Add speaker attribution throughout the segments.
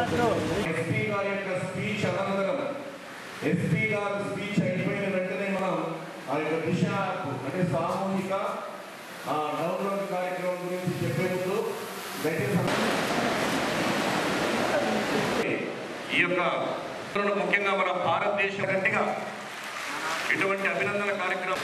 Speaker 1: SP గారి యొక్క speech అనంతరం ఎస్పీ గారు స్పీచ్ అయిపోయిన వెంటనే మనం ఆ యొక్క దిశ యాప్ అంటే సామూహిక ఆ డౌన్లోడ్ కార్యక్రమం గురించి చెప్పే ముందు దయచేసి ఈ యొక్క ముఖ్యంగా మన భారతదేశం గట్టిగా ఇటువంటి అభినందన కార్యక్రమం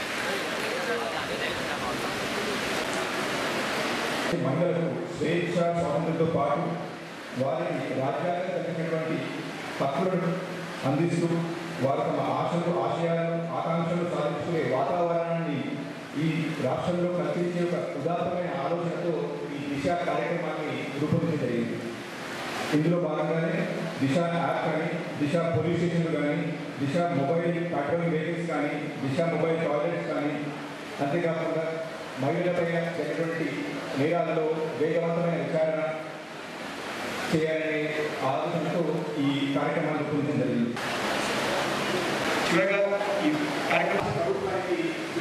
Speaker 2: మహిళలకు స్వేచ్ఛ స్వాతంత్రంతో పాటు వారికి రాజ్యాంగం కలిగినటువంటి హక్కులను అందిస్తూ వారి తమ ఆశలు ఆశయాలను ఆకాంక్షలు సాధించుకునే వాతావరణాన్ని ఈ రాష్ట్రంలో కల్పించే ఒక ఉదాత్తమైన ఆలోచనతో ఈ దిశ కార్యక్రమాన్ని రూపొందించడం జరిగింది ఇందులో భాగంగానే దిశ యాప్ కానీ దిశ పోలీస్ స్టేషన్లు కానీ దిశ మొబైల్ పెట్రోలింగ్ వెహికల్స్ కానీ దిశ మొబైల్ టాయిలెట్స్ కానీ అంతేకాకుండా మహిళలపై జరిగినటువంటి నేరాలలో వేగవంతమైన విచారణ చేయాలనే ఆలోచనతో ఈ కార్యక్రమాన్ని రూపొందించడం జరిగింది
Speaker 1: చివరగా ఈ కార్యక్రమం
Speaker 2: ప్రభుత్వానికి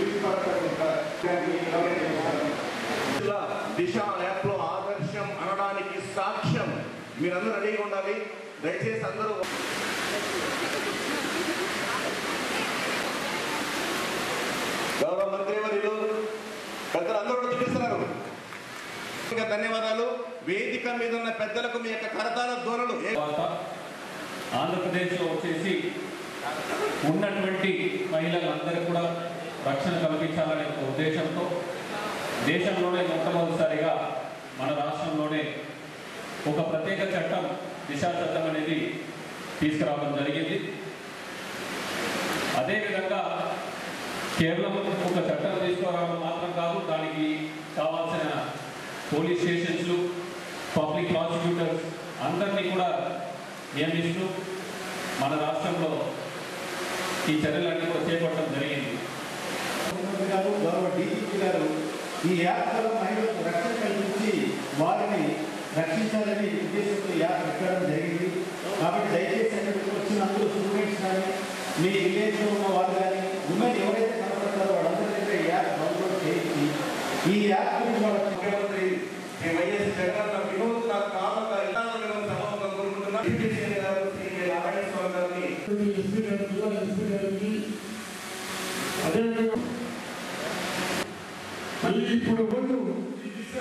Speaker 1: ఇలా దిశ యాప్ లో ఆదర్శం అనడానికి సాక్ష్యం మీరందరూ రెడీగా ఉండాలి దయచేసి అందరూ గౌరవ మంత్రివర్యులు పెద్దలు అందరూ కూడా చూపిస్తున్నారు ఇంకా ధన్యవాదాలు వేదిక మీద ఉన్న పెద్దలకు మీ యొక్క కరతాల ధోరణులు ఏ-
Speaker 3: తర్వాత ఆంధ్రప్రదేశ్లో వచ్చేసి ఉన్నటువంటి మహిళలందరికీ కూడా రక్షణ కల్పించాలనే ఒక ఉద్దేశంతో దేశంలోనే మొట్టమొదటిసారిగా మన రాష్ట్రంలోనే ఒక ప్రత్యేక చట్టం దిశా చట్టం అనేది తీసుకురావడం జరిగింది అదేవిధంగా కేవలం ఒక చట్టం తీసుకురావడం మాత్రం కాదు దానికి కావాల్సిన పోలీస్ స్టేషన్స్లు పబ్లిక్ ప్రాసిక్యూటర్స్ అందరినీ కూడా నియమిస్తూ మన రాష్ట్రంలో ఈ చర్యలన్నీ కూడా చేపట్టడం జరిగింది
Speaker 4: ముఖ్యమంత్రి గారు గౌరవ డీజీపీ గారు ఈ యాప్ వల్ల మహిళలకు రక్షణ కల్పించి వారిని రక్షించాలని ఉద్దేశంతో ఈ యాప్ పెట్టడం జరిగింది కాబట్టి దయచేసి అక్కడికి వచ్చిన అందరూ స్టూడెంట్స్ కానీ మీ విలేజ్లో ఉన్న వాళ్ళు కానీ ఉమెన్ ఎవరైతే కనపడతారో వాళ్ళందరి దగ్గర ఈ యాప్ డౌన్లోడ్ చేయించి ఈ యాప్ గురించి వాళ్ళకి
Speaker 1: ముఖ్యమంత్రి శ్రీ వైఎస్ జగన్ వినూత్న కాలక ఇలాంటి సభకు కోరుకుంటున్నా డిప్యూటీ సీఎం గారు శ్రీ కె. నారాయణ స్వామి గారిని
Speaker 5: ఎస్పీ గారు జిల్లా ఎస్పీ గారికి అదేవిధంగా మళ్ళీ ఇప్పుడు ముందు ఈ దిశ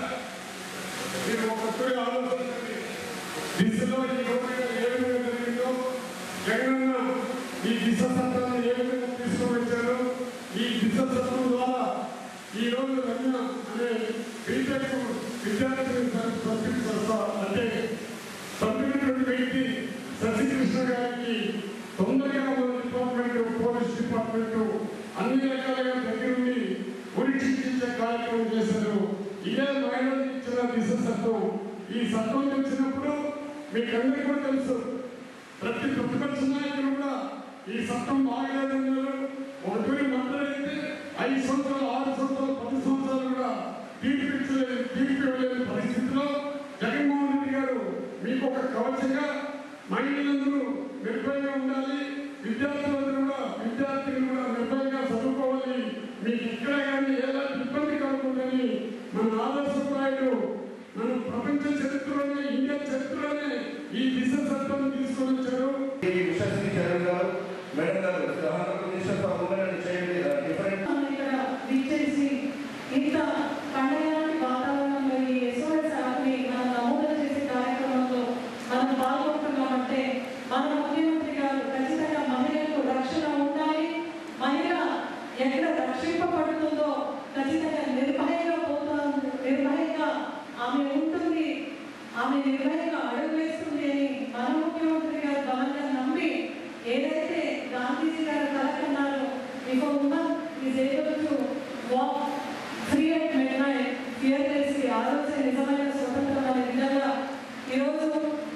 Speaker 5: మీరు ఒకసారి ఆలోచించండి దిశలో ఈ రోజుగా ఏ విధంగా జరిగిందో జగనన్న ఈ దిశ చట్టాన్ని ఏ విధంగా తీసుకువచ్చారు ఈ దిశ చట్టం ద్వారా ఈ రోజు రమ్య అనే బీటెక్ విద్యార్థిని పంపించేస్తా అంటే పంపినటువంటి వ్యక్తి శశికృష్ణ గారికి తొందరగా మన డిపార్ట్మెంట్ పోలీస్ డిపార్ట్మెంట్ అన్ని రకాలుగా దగ్గరుండి పరీక్షించే కార్యక్రమం చేశారు ఇదే మహిళలకు ఇచ్చిన దిశ చట్టం ఈ చట్టం తెచ్చినప్పుడు మీకు అందరికీ కూడా తెలుసు ప్రతి ప్రతిపక్ష నాయకులు కూడా ఈ చట్టం బాగలేదన్నారు ఒకటి మాట్లాడితే ఐదు సంవత్సరాలు ఆరు సంవత్సరాలు పది సంవత్సరాలు కూడా తీర్పు ఇచ్చలేదు తీర్పు ఇవ్వలేని పరిస్థితిలో జగన్మోహన్ రెడ్డి గారు మీకు ఒక కవచంగా మహిళలందరూ నిర్భయంగా ఉండాలి విద్యార్థులందరూ కూడా విద్యార్థులు కూడా నిర్భయంగా చదువుకోవాలి మీకు ఇక్కడ కానీ ఎలాంటి ఇబ్బంది కలగకూడదని మన ఆదర్శప్రాయుడు మన ప్రపంచ చరిత్రలోనే ఇండియా చరిత్రలోనే ఈ దిశ చట్టం తీసుకొని వచ్చారు
Speaker 1: ఈ విశ్వశ్రీ చరణ్ గారు మేడం గారు ఆంధ్రప్రదేశ్ ఉమెన్ చేయండి డిఫరెంట్
Speaker 6: మనం ఇక్కడ విచ్చేసి ఇంత పండగలాంటి వాతావరణంలో ఈ ఎస్ఓఎస్ యాప్ని మనం నమోదు చేసే కార్యక్రమంలో మనం పాల్గొంటున్నామంటే మన ముఖ్యమంత్రి గారు ఖచ్చితంగా మహిళలకు రక్షణ ఉండాలి మహిళ ఎక్కడ రక్షింపబడుతుందో ఖచ్చితంగా నిర్భయంగా పోతా నిర్భయంగా ఆమె ఉంటుంది ఆమె నిర్భయంగా అడుగు వేస్తుంది అని మన ముఖ్యమంత్రి గారు బలంగా నమ్మి ఏదైతే గాంధీజీ గారు కలకన్నారో if a woman is able to walk free at midnight, fearlessly, ఆ రోజే నిజమైన స్వతంత్రం అనే విధంగా ఈరోజు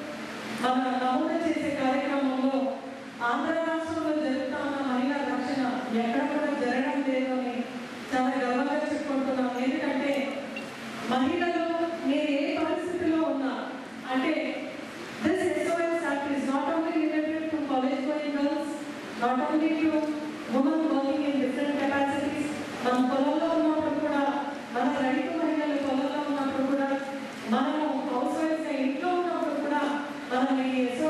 Speaker 6: మన నమోదు చేసే కార్యక్రమంలో ఆంధ్ర రాష్ట్రంలో జరుగుతా ఉన్న మహిళా రక్షణ ఎక్కడ కూడా జరగడం లేదు అని చాలా గర్వంగా చెప్పుకుంటున్నాం ఎందుకంటే మహిళలు మీరు ఏ పరిస్థితిలో ఉన్నా అంటే this SOS Act is not only limited to college going girls, not only to women working in different capacities, మన పొలంలో ఉన్నప్పుడు కూడా మన రైతు మహిళలు పొలంలో ఉన్నప్పుడు కూడా మనము హౌస్ వైఫ్గా ఇంట్లో ఉన్నప్పుడు కూడా మనం ఈ SOS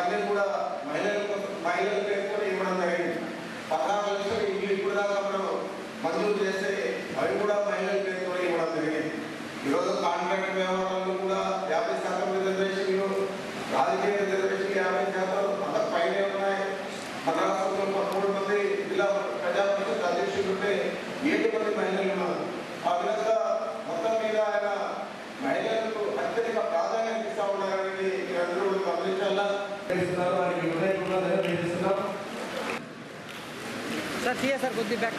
Speaker 7: అవన్నీ కూడా మహిళలకు మహిళల పేరు కూడా ఇవ్వడం జరిగింది పదహారు లక్షలు ఇల్లు ఇప్పుడు దాకా మనం మంజూరు చేస్తే అవి కూడా మహిళల పేరు కూడా ఇవ్వడం జరిగింది ఈరోజు కాంట్రాక్ట్ వ్యవహారాలు కూడా యాభై శాతం రిజర్వేషన్లు రాజకీయ రిజర్వేషన్లు యాభై శాతం అంత పైనే ఉన్నాయి మన రాష్ట్రంలో పదమూడు మంది జిల్లా ప్రజా పరిషత్ అధ్యక్షులు ఉంటే ఏడు మంది మహిళలు ఉన్నారు ఆ విధంగా మొత్తం మీద ఆయన మహిళలకు అత్యధిక ప్రాధాన్యత ఇస్తా ఉన్నారని మీరందరూ గమనించాలా
Speaker 1: చేస్తున్నారు వారికి హృదయపూర్వకంగా ధన్యవాదాలు
Speaker 8: సార్ తీయ సార్ కొద్ది బ్యాక్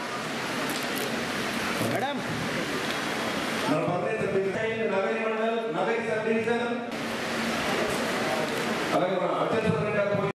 Speaker 8: మేడం
Speaker 1: మన permanent sub division Nagari mandal Nagari sub division అలాగే మన అత్యంత